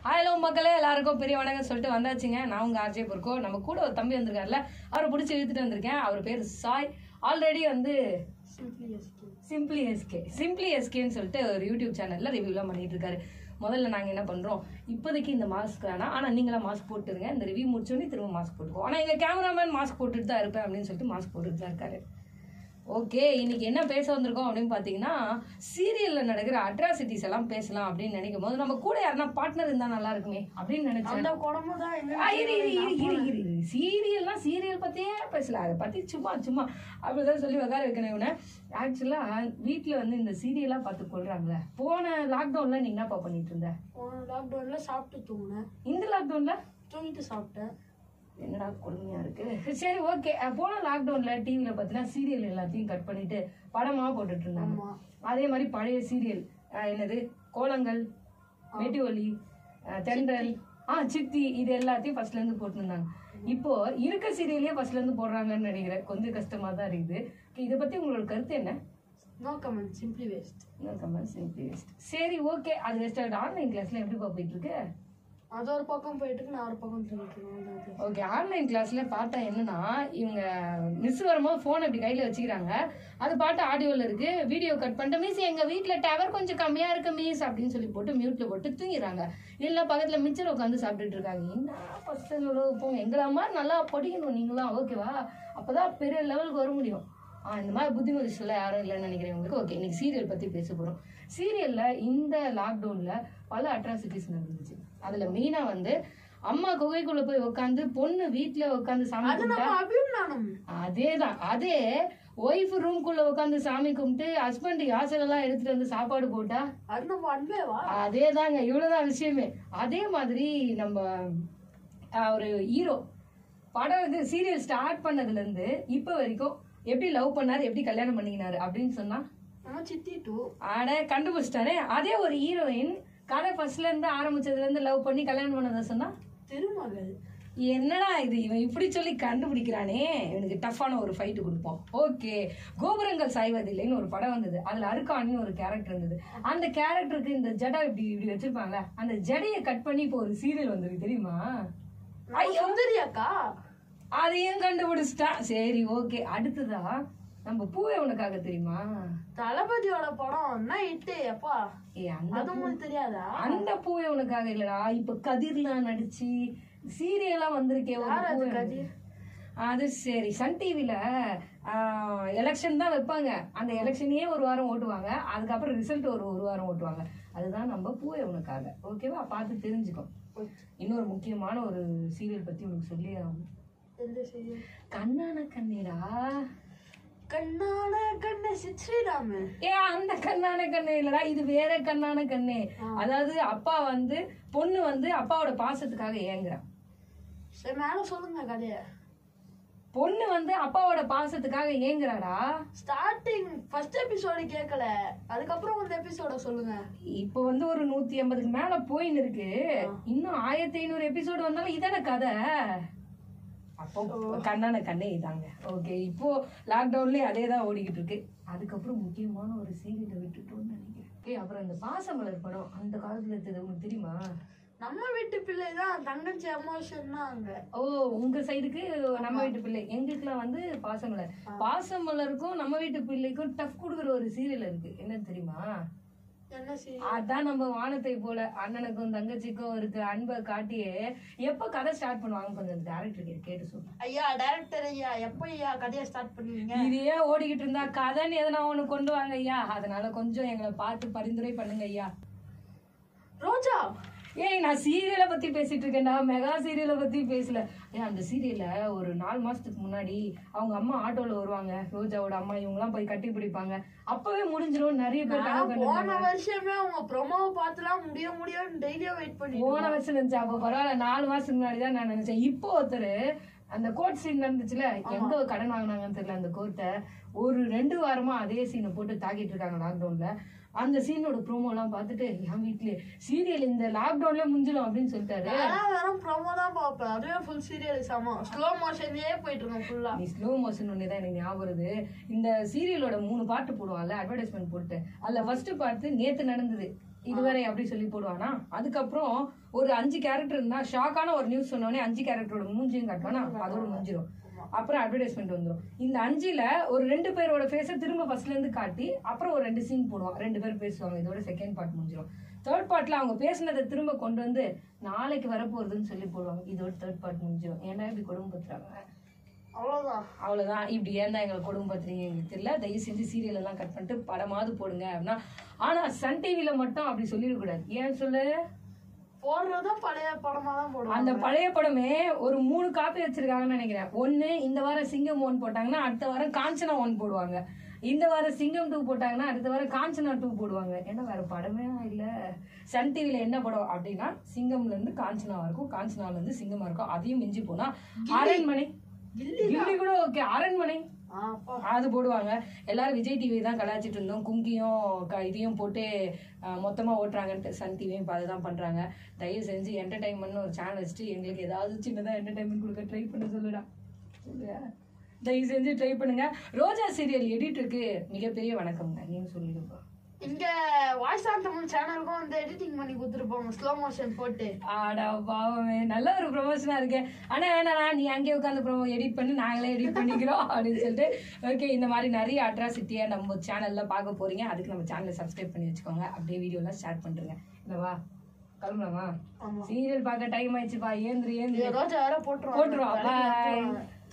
Hello மக்களே எல்லாருக்கும் பெரிய வணக்கம் சொல்லிட்டு வந்தாச்சுங்க நான் உங்க ஆர்ஜே பொருக்கோ நம்ம கூட ஒரு தம்பி வந்திருக்காருல அவரை பிடிச்சி இழுத்துட்டு வந்திருக்கேன் அவர் பேர் சாய் ஆல்ரெடி வந்து சிம்பிளி எஸ்கே சிம்பிளி எஸ்கேன்னு சொல்லிட்டு ஒரு யூடியூப் சேனல்ல ரிவ்யூலாம் பண்ணிட்டு இருக்காரு முதல்ல நாங்க என்ன பண்றோம் இப்போதைக்கு இந்த மாஸ்க் வேணாம் ஆனா நீங்களாம் மாஸ்க் போட்டுருங்க இந்த ரிவ்யூ முடிச்சோடனே திரும்ப மாஸ்க் போட்டுக்கோ ஆனா எங்க கேமராமேன் மாஸ்க் போட்டுட்டு தான் இருப்பேன் அப்படின்னு சொல்லிட்டு மாஸ்க் போட்டுட்டு தான் இருக்காரு ஓகே இன்னைக்கு என்ன பேச வந்திருக்கோம் அப்படின்னு பார்த்தீங்கன்னா சீரியல்ல நடக்கிற அட்ராசிட்டிஸ் எல்லாம் பேசலாம் அப்படின்னு நினைக்கும் போது நம்ம கூட யாருன்னா பார்ட்னர் இருந்தா நல்லா இருக்குமே அப்படின்னு நினைச்சேன் அந்த குடம்பு தான் எங்க ஆ, இரு, இரு, இரு, இரு, இரு, இரு. சீரியல்னா சீரியல் பத்தியே பேசல அதை பத்தி சும்மா சும்மா அப்படிதான் சொல்லி உட்கார வைக்கணும் இவனை ஆக்சுவலா வீட்டுல வந்து இந்த சீரியலா பார்த்து கொள்றாங்களே போன லாக்டவுன்ல நீ என்னப்பா பண்ணிட்டு இருந்த போன லாக்டவுன்ல சாப்பிட்டு தூங்கினேன் இந்த லாக்டவுன்ல தூங்கிட்டு சாப்பிட்டேன் என்னடா கொடுமையா இருக்கு சரி ஓகே போன லாக்டவுன்ல டிவில பார்த்தீங்கன்னா சீரியல் எல்லாத்தையும் கட் பண்ணிட்டு படமா போட்டுட்டு இருந்தாங்க ஆமா அதே மாதிரி பழைய சீரியல் என்னது கோலங்கள் மெட்டிவலி தென்றல் ஆ சித்தி இது எல்லாத்தையும் ஃபர்ஸ்ட்ல இருந்து போட்டுருந்தாங்க இப்போ இருக்க சீரியலே ஃபர்ஸ்ட்ல இருந்து போடுறாங்கன்னு நினைக்கிறேன் கொஞ்சம் கஷ்டமா தான் இருக்குது இதை பத்தி உங்களோட கருத்து என்ன no comment simply waste No comments, simply waste. சரி ஓகே அது வேஸ்ட் ஆகிட்டு ஆன்லைன் கிளாஸ்ல எப்படி போயிட்டு இருக்கு அது ஒரு பக்கம் போயிட்டு இருக்கு, நான் ஒரு பக்கம் தூங்கிட்டு ஓகே ஆன்லைன் கிளாஸ்ல பார்த்தா என்னன்னா இவங்க மிஸ் வரும்போது ஃபோன் இப்படி கையில வச்சுக்கிறாங்க அது பாட்டு ஆடியோல இருக்கு வீடியோ கட் பண்ணிட்டு மிஸ் எங்க வீட்ல டவர் கொஞ்சம் கம்மியா இருக்கு மிஸ் அப்படின்னு சொல்லி போட்டு மியூட்ல போட்டு தூங்கிடுறாங்க இல்ல பக்கத்துல மிச்சர் உட்காந்து சாப்பிட்டுட்டு இருக்காங்க என்ன பசங்களோ போங்க எங்களா மாதிரி நல்லா படிக்கணும் நீங்களாம் ஓகேவா அப்பதான் பெரிய லெவலுக்கு வர முடியும் ஆ இந்த மாதிரி புத்திமதிஷெல்லாம் யாரும் இல்லைன்னு நினைக்கிறவங்களுக்கு ஓகே இன்னைக்கு சீரியல் பத்தி பேச போறோம் சீரியல்ல இந்த லாக்டவுன்ல பல அட்ராசிட்டிஸ் நடந்துச்சு அதுல மெயினா வந்து அம்மா குகைக்குள்ள போய் உட்காந்து பொண்ணு வீட்டுல உட்காந்து சாமி அது கும்பிட்டா நம்ம அபியும் நானும் அதேதான் அதே ஒய்ஃப் ரூம்குள்ள உட்காந்து சாமி கும்பிட்டு ஹஸ்பண்ட் யாசகெல்லாம் எடுத்துட்டு வந்து சாப்பாடு போட்டா அது நம்ம அன்பேவா அதேதாங்க இவ்வளவுதான் விஷயமே அதே மாதிரி நம்ம ஆஹ், ஒரு ஹீரோ படம் வந்து சீரியல் ஸ்டார்ட் பண்ணதுல இருந்து இப்ப வரைக்கும் எப்படி லவ் பண்ணாரு எப்படி கல்யாணம் பண்ணிக்கினாரு அப்படின்னு சொன்னா நம்ம சித்தி டூ ஆட கண்டுபிடிச்சிட்டாரே அதே ஒரு ஹீரோயின் கதை ஃபர்ஸ்ட்ல இருந்து ஆரம்பிச்சதுல இருந்து லவ் பண்ணி கல்யாணம் பண்ணதை சொன்னா திருமகள் என்னடா இது இவன் இப்படி சொல்லி கண்டுபிடிக்கிறானே இவனுக்கு டஃப்பான ஒரு ஃபைட் கொடுப்போம் ஓகே கோபுரங்கள் சாய்வதில்லைன்னு ஒரு படம் வந்தது அதுல அருக்காணின்னு ஒரு கேரக்டர் இருந்தது அந்த கேரக்டருக்கு இந்த ஜடை இப்படி இப்படி வச்சிருப்பாங்கல்ல அந்த ஜடையை கட் பண்ணி இப்போ ஒரு சீரியல் வந்திருக்கு தெரியுமா ஐயோ சுந்தரி அக்கா அதையும் கண்டுபிடிச்சிட்டான் சரி ஓகே அடுத்ததா நம்ம பூவே உனக்காக தெரியுமா தளபதியோட படம் என்ன இட்டு எப்பா ஏ அந்த அது உங்களுக்கு தெரியாதா அந்த பூவே உனக்காக இல்லடா இப்ப கதிர்லாம் நடிச்சு சீரியலா வந்திருக்கே ஒரு யார் அது பூவே கதிர்? அது சரி சன் டிவில எலெக்ஷன் தான் வைப்பாங்க அந்த எலெக்ஷனையே ஒரு வாரம் ஓட்டுவாங்க அதுக்கப்புறம் ரிசல்ட் ஒரு ஒரு வாரம் ஓட்டுவாங்க அதுதான் நம்ம பூவே உனக்காக ஓகேவா பார்த்து தெரிஞ்சுக்கோ இன்னொரு முக்கியமான ஒரு சீரியல் பத்தி உனக்கு சொல்லி ஆகணும் எந்த சீரியல் கண்ணான கண்ணீரா கண்ணான கண்ண ஸ்ரீராமு ஏ அந்த கண்ணான கண்ணே இல்லடா இது வேற கண்ணான கண்ணே அதாவது அப்பா வந்து பொண்ணு வந்து அப்பாவோட பாசத்துக்காக ஏங்குறான் சரி மேல சொல்லுங்க கதைய பொண்ணு வந்து அப்பாவோட பாசத்துக்காக ஏங்குறாடா ஸ்டார்டிங் ஃபர்ஸ்ட் எபிசோடு கேட்கல அதுக்கப்புறம் அந்த எபிசோட சொல்லுங்க இப்போ வந்து ஒரு நூத்தி எண்பதுக்கு மேல போயின்னு இருக்கு இன்னும் ஆயிரத்தி ஐநூறு எபிசோடு வந்தாலும் இதான கதை அப்போ கண்ணான கண்ணே இதாங்க ஓகே இப்போ லாக்டவுன்லயே அதே தான் ஓடிக்கிட்டு இருக்கு அதுக்கப்புறம் முக்கியமான ஒரு சீரியலை விட்டுட்டோம்னு நினைக்கிறேன் ஏய் அப்புறம் இந்த பாசமலர் படம் அந்த காலத்துல எடுத்தது உனக்கு தெரியுமா நம்ம வீட்டு பிள்ளை தான் தங்கச்சி எமோஷன் தான் அங்க ஓ உங்க சைடுக்கு நம்ம வீட்டு பிள்ளை எங்களுக்குலாம் வந்து பாசமலர் பாசமலருக்கும் நம்ம வீட்டு பிள்ளைக்கும் டஃப் கொடுக்குற ஒரு சீரியல் இருக்கு என்னன்னு தெரியுமா என்ன சீரியல் அதான் நம்ம வானத்தை போல அண்ணனுக்கும் தங்கச்சிக்கும் இருக்க அன்பை காட்டியே எப்ப கதை ஸ்டார்ட் பண்ணுவாங்க கொஞ்சம் டேரக்டர் கேட்டு சொல்லு ஐயா டைரக்டர் ஐயா எப்ப ஐயா கதையை ஸ்டார்ட் பண்ணுவீங்க இதையே ஓடிக்கிட்டு இருந்தா கதைன்னு எதனா ஒண்ணு கொண்டு வாங்க ஐயா அதனால கொஞ்சம் எங்களை பார்த்து பரிந்துரை பண்ணுங்க ஐயா ரோஜா ஏய் நான் சீரியலை பத்தி பேசிட்டு இருக்கேன்டா மெகா சீரியலை பத்தி பேசல ஏன் அந்த சீரியல்ல ஒரு நாலு மாசத்துக்கு முன்னாடி அவங்க அம்மா ஆட்டோல வருவாங்க ரோஜாவோட அம்மா இவங்கெல்லாம் போய் கட்டி பிடிப்பாங்க அப்பவே முடிஞ்சிரும் நிறைய பேர் கனவு நான் கண்டிருந்தாங்க. போன வருஷமே அவங்க ப்ரொமோவை பார்த்துலாம் முடிய முடியும் டெய்லியும் வெயிட் பண்ணி போன வருஷம் நினைச்சேன் அப்ப பரவாயில்ல நாலு மாசத்துக்கு முன்னாடி தான் நான் நினைச்சேன் இப்போ ஒருத்தர் அந்த கோர்ட் சீன் நடந்துச்சுல எங்க கடன் வாங்கினாங்கன்னு தெரியல அந்த கோர்ட்டை ஒரு ரெண்டு வாரமா அதே சீனை போட்டு தாக்கிட்டு இருக்காங்க லாக்டவுன்ல அந்த சீனோட ப்ரோமோ எல்லாம் பார்த்துட்டு என் வீட்லயே சீரியல் இந்த லாக்டவுன்ல முடிஞ்சிடும் அப்படின்னு சொல்லிட்டாரு நான் வெறும் ப்ரோமோ தான் பார்ப்பேன் அதுவே ஃபுல் சீரியல் சமம் ஸ்லோ மோஷன்லயே போயிட்டு இருக்கோம் ஃபுல்லா நீ ஸ்லோ மோஷன் ஒன்று தான் எனக்கு ஞாபகம் வருது இந்த சீரியலோட மூணு பாட்டு போடுவாங்கல்ல அட்வர்டைஸ்மெண்ட் போட்டு அதுல ஃபர்ஸ்ட் பாட்டு நேத்து நடந்தது இதுவரை அப்படி சொல்லி போடுவானா அதுக்கப்புறம் ஒரு அஞ்சு கேரக்டர் இருந்தா ஷாக்கான ஒரு நியூஸ் சொன்னோடனே அஞ்சு கேரக்டரோட மூஞ்சியும் காட்டுவானா அதோட முடிஞ்சிடும் அப்புறம் அட்வர்டைஸ்மெண்ட் வந்துடும் இந்த அஞ்சுல ஒரு ரெண்டு பேரோட ஃபேஸை திரும்ப ஃபர்ஸ்ட்ல இருந்து காட்டி அப்புறம் ஒரு ரெண்டு சீன் போடுவான் ரெண்டு பேர் பேசுவாங்க இதோட செகண்ட் பார்ட் முடிஞ்சிடும் தேர்ட் பார்ட்ல அவங்க பேசுனதை திரும்ப கொண்டு வந்து நாளைக்கு வரப்போகுதுன்னு சொல்லி போடுவாங்க இதோட தேர்ட் பார்ட் முடிஞ்சிடும் ஏன்னா இப்படி குடும்பத்துறாங்க அவ்வளவுதான் அவ்வளவுதான் இப்படி ஏன் தான் எங்களை குடும்பத்துறீங்க எங்களுக்கு தெரியல தயவு செஞ்சு சீரியல் எல்லாம் கட் பண்ணிட்டு படமாவது போடுங்க அப்படின்னா ஆனா சன் டிவில மட்டும் அப்படி சொல்லிடக்கூடாது ஏன் சொல்லு போடுறதும் பழைய படமா தான் போடுவாங்க அந்த பழைய படமே ஒரு மூணு காப்பி வச்சிருக்காங்கன்னு நினைக்கிறேன் ஒண்ணு இந்த வாரம் சிங்கம் ஒன் போட்டாங்கன்னா அடுத்த வாரம் காஞ்சனா ஒன் போடுவாங்க இந்த வாரம் சிங்கம் டூ போட்டாங்கன்னா அடுத்த வாரம் காஞ்சனா டூ போடுவாங்க ஏன்னா வேற படமே இல்ல சன் டிவில என்ன படம் அப்படின்னா சிங்கம்ல இருந்து காஞ்சனாவா இருக்கும் காஞ்சனால இருந்து சிங்கமா இருக்கும் அதையும் மிஞ்சி போனா அரண்மனை கில்லி கூட ஓகே அரண்மனை ஆ, அப்பா. அது போடுவாங்க எல்லாரும் விஜய் டிவி தான் கலாச்சிட்டு இருந்தோம் குங்கியும் க- இதையும் போட்டு அஹ், மொத்தமா ஓட்டுறாங்கன்ட்டு சன் டிவியும் இப்போ அதுதான் பண்றாங்க தயவு செஞ்சு என்டர்டைன்மெண்ட்னு ஒரு சேனல் வச்சுட்டு எங்களுக்கு ஏதாவது சின்னதா என்டர்டைன்மெண்ட் கொடுக்க ட்ரை பண்ண சொல்லுடா சொல்லுங்க தயவு செஞ்சு ட்ரை பண்ணுங்க ரோஜா சீரியல் எடிட்டருக்கு மிகப்பெரிய வணக்கம்ங்க நீங்க சொல்லிடுங்க இங்க வாய்ஸ் ஆன் தமிழ் சேனலுக்கும் வந்து எடிட்டிங் பண்ணி கொடுத்துருப்போம் ஸ்லோ மோஷன் போட்டு ஆடா பாவமே நல்ல ஒரு ப்ரொமோஷனா இருக்கு ஆனா வேணாண்ணா நீ அங்கேயே உட்காந்து ப்ரொமோ எடிட் பண்ணி நாங்களே எடிட் பண்ணிக்கிறோம் அப்படின்னு சொல்லிட்டு ஓகே இந்த மாதிரி நிறைய அட்ராசிட்டியா நம்ம சேனல்ல பார்க்க போறீங்க அதுக்கு நம்ம சேனலை சப்ஸ்கிரைப் பண்ணி வச்சுக்கோங்க அப்படியே வீடியோலாம் ஷேர் பண்றேங்க இல்லவா கிளம்பலாமா ஆமா. சீரியல் பார்க்க டைம் ஆயிடுச்சுப்பா ஏந்திரு ஏந்திரு ரோஜா வேற போட்டுருவாங்க போட்டுருவா வேலைக்கு பாய் வந்துருவாங்க.